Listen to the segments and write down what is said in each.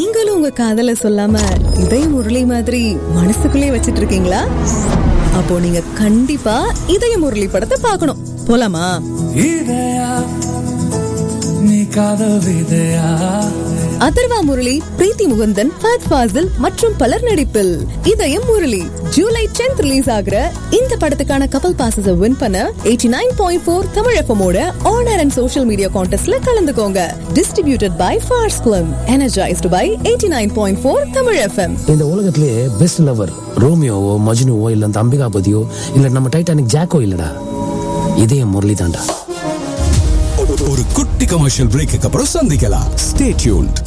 நீங்களும் உங்க காதல சொல்லாம இதய முரளி மாதிரி மனசுக்குள்ளே வச்சிட்டு இருக்கீங்களா அப்போ நீங்க கண்டிப்பா இதய முரளி படத்தை பார்க்கணும் போலாமா இதயா நீ காதல் விதையா அதர்வா முரளி பிரீத்தி முகுந்தன் ஃபஹத் ஃபாசில் மற்றும் பலர் நடிப்பில் இதயம் முரளி ஜூலை 10th ரிலீஸ் ஆகுற இந்த படத்துக்கான கப்பல் பாசஸ் வின் பண்ண 89.4 நைன் பாயிண்ட் ஃபோர் தமிழ் எஃப்எமோட ஆனர் அண்ட் சோஷியல் மீடியா கான்டெஸ்ட்ல கலந்துக்கோங்க distributed by Phars film energised by 89.4 nine point four Tamil FM இந்த உலகத்திலேயே பெஸ்ட் லவர் ரோமியோவோ மஜ்னுவோ இல்ல அந்த அம்பிகாபதியோ இல்ல நம்ம டைட்டானிக் ஜாக்கோ இல்லடா இதே முரளி தாண்டா ஒரு குட்டி கமர்ஷியல் பிரேக்கு அப்புறம் சந்திக்கலாம் ஸ்டே டியூன்ட்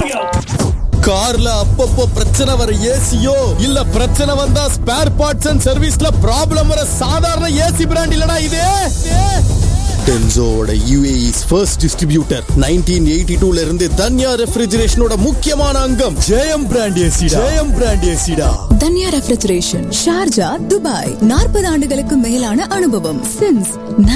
கார்ல அப்பப்போ பிரச்சனை வர ஏசியோ இல்ல பிரச்சனை வந்தா ஸ்பேர் பார்ட்ஸ் அண்ட் சர்வீஸ்ல ப்ராப்ளம் வர சாதாரண ஏசி பிராண்ட் இல்லடா இது டென்சோவோட யூஏஇஸ் ஃபர்ஸ்ட் டிஸ்ட்ரிபியூட்டர் 1982 ல இருந்து தன்யா ரெஃப்ரிஜரேஷனோட முக்கியமான அங்கம் Jayam brand AC Jayam brand ஏசிடா தன்யா ரெஃப்ரிஜரேஷன் ஷார்ஜா துபாய் நாற்பது ஆண்டுகளுக்கு மேலான அனுபவம் சின்ஸ்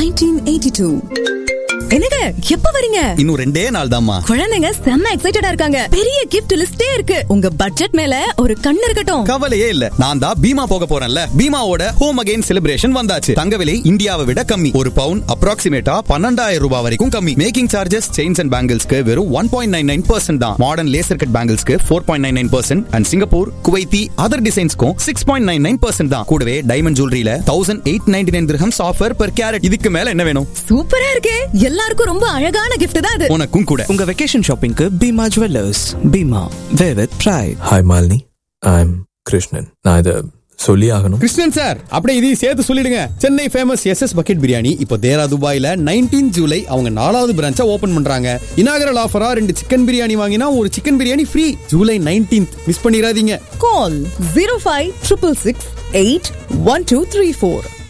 1982 என்னங்க எப்ப வரீங்க இன்னும் ரெண்டே நாள் தாம்மா குழந்தைங்க செம்ம எக்ஸைட்டடா இருக்காங்க பெரிய கிஃப்ட் லிஸ்டே இருக்கு உங்க பட்ஜெட் மேல ஒரு கண் இருக்கட்டும் கவலையே இல்ல நான் தான் பீமா போக போறேன்ல பீமாவோட ஹோம் அகைன் செலிப்ரேஷன் வந்தாச்சு தங்க விலை இந்தியாவை விட கம்மி ஒரு பவுன் அப்ராக்சிமேட்டா பன்னெண்டாயிரம் ரூபாய் வரைக்கும் கம்மி மேக்கிங் சார்ஜஸ் செயின்ஸ் அண்ட் பேங்கிள்ஸ்க்கு வெறும் one point nine nine percent தான் மாடர்ன் லேசர் கட் பேங்கிள்ஸ்க்கு four point nine nine percent and Singapore Kuwaiti other டிசைன்ஸ்க்கும் six point nine nine percent தான் கூடவே டைமண்ட் ஜுவல்லரியில thousand eight ninety nine dirhams offer per carat இதுக்கு மேல என்ன வேணும் சூப்பரா இருக்கே எல்லாருக்கும் ரொம்ப அழகான gift தான் அது உனக்கும் கூட உங்க வெக்கேஷன் ஷாப்பிங்க்கு Bhima jewellers Bhima way with pride hi Malini I am Krishnan நான் இதை சொல்லி ஆகணும் கிருஷ்ணன் சார் அப்படியே இதையும் சேர்த்து சொல்லிடுங்க Chennai famous S S bucket biryani இப்போ தேரா துபாயில 19 ஜூலை அவங்க நாலாவது பிரான்ச்சா ஓபன் பண்றாங்க இனாகரல் ஆஃபரா ரெண்டு சிக்கன் பிரியாணி வாங்கினா ஒரு chicken biryani free July 19th miss பண்ணிடாதீங்க call zero five triple six eight one two three four